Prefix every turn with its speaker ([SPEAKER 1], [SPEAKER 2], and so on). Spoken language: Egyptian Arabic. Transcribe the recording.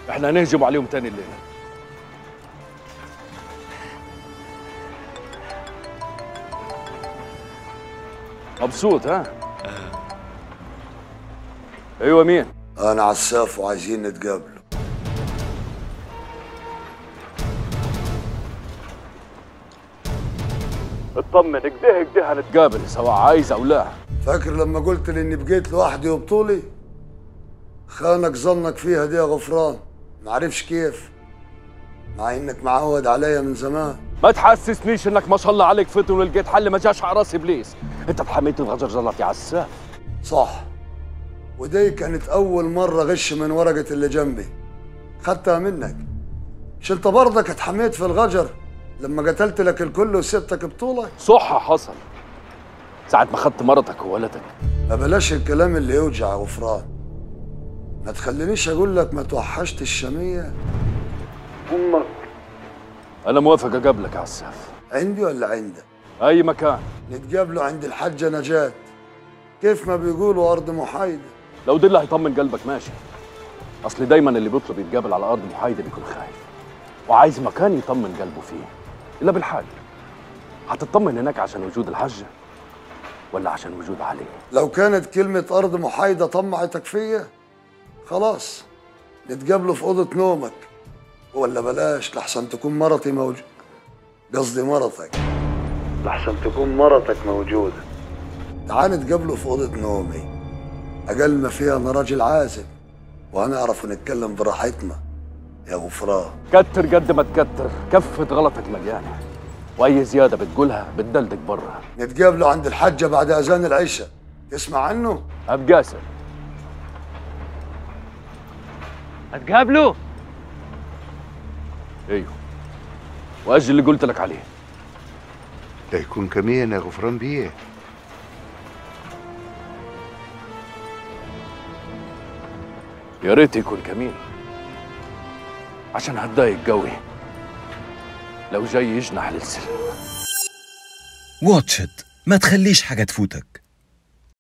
[SPEAKER 1] احنا هنهجم عليهم تاني الليله مبسوط ها؟ ايوه مين؟
[SPEAKER 2] انا عساف وعايزين نتقابلوا
[SPEAKER 1] اطمن كده كده هنتقابل سواء عايز او لا
[SPEAKER 2] فاكر لما قلت لي اني بقيت لوحدي وبطولي خانك ظنك فيها دي يا غفران معرفش كيف مع انك معود عليا من زمان
[SPEAKER 1] ما تحسسنيش انك ما شاء الله عليك فطن ولقيت حل ما جاش على راس ابليس انت اتحميت الغجر زلط يا عساف
[SPEAKER 2] صح ودي كانت اول مرة غش من ورقة اللي جنبي خدتها منك مش انت برضك اتحميت في الغجر لما قتلت لك الكل وسبتك بطولك
[SPEAKER 1] صح حصل ساعة ما خدت مرتك وولدك
[SPEAKER 2] ما بلاش الكلام اللي يوجع يا غفران ما تخلينيش اقول لك ما توحشت الشامية امك
[SPEAKER 1] انا موافق اقابلك يا عساف
[SPEAKER 2] عندي ولا عندك
[SPEAKER 1] اي مكان
[SPEAKER 2] نتقابلوا عند الحاجة نجاة كيف ما بيقولوا أرض محايدة
[SPEAKER 1] لو ده اللي هيطمن قلبك ماشي اصل دايما اللي بيطلب يتقابل على ارض محايده بيكون خايف وعايز مكان يطمن قلبه فيه الا بالحاج هتطمن هناك عشان وجود الحجه ولا عشان وجود علي
[SPEAKER 2] لو كانت كلمة أرض محايدة طمعتك فيا خلاص نتقابلوا في أوضة نومك ولا بلاش لحسن تكون مرتي موجودة قصدي مرتك لحسن تكون مرتك موجودة تعال نتقابلوا في أوضة نومي أقل ما فيها أنا راجل عازب وهنعرف نتكلم براحتنا يا غفران
[SPEAKER 1] كتر قد ما تكتر كفة غلطك مليانة وأي زيادة بتقولها بتدلدك برا
[SPEAKER 2] نتقابلوا عند الحجة بعد أذان العشاء تسمع عنه؟
[SPEAKER 1] أبقاسم
[SPEAKER 3] هتقابلوا
[SPEAKER 1] أيوه وأجل اللي قلت لك عليه
[SPEAKER 4] ده يكون كمين يا غفران بيه
[SPEAKER 1] يا ريت يكون كمين عشان هتضايق قوي لو جاي يجنح للسلم
[SPEAKER 5] واتشت ما تخليش حاجة تفوتك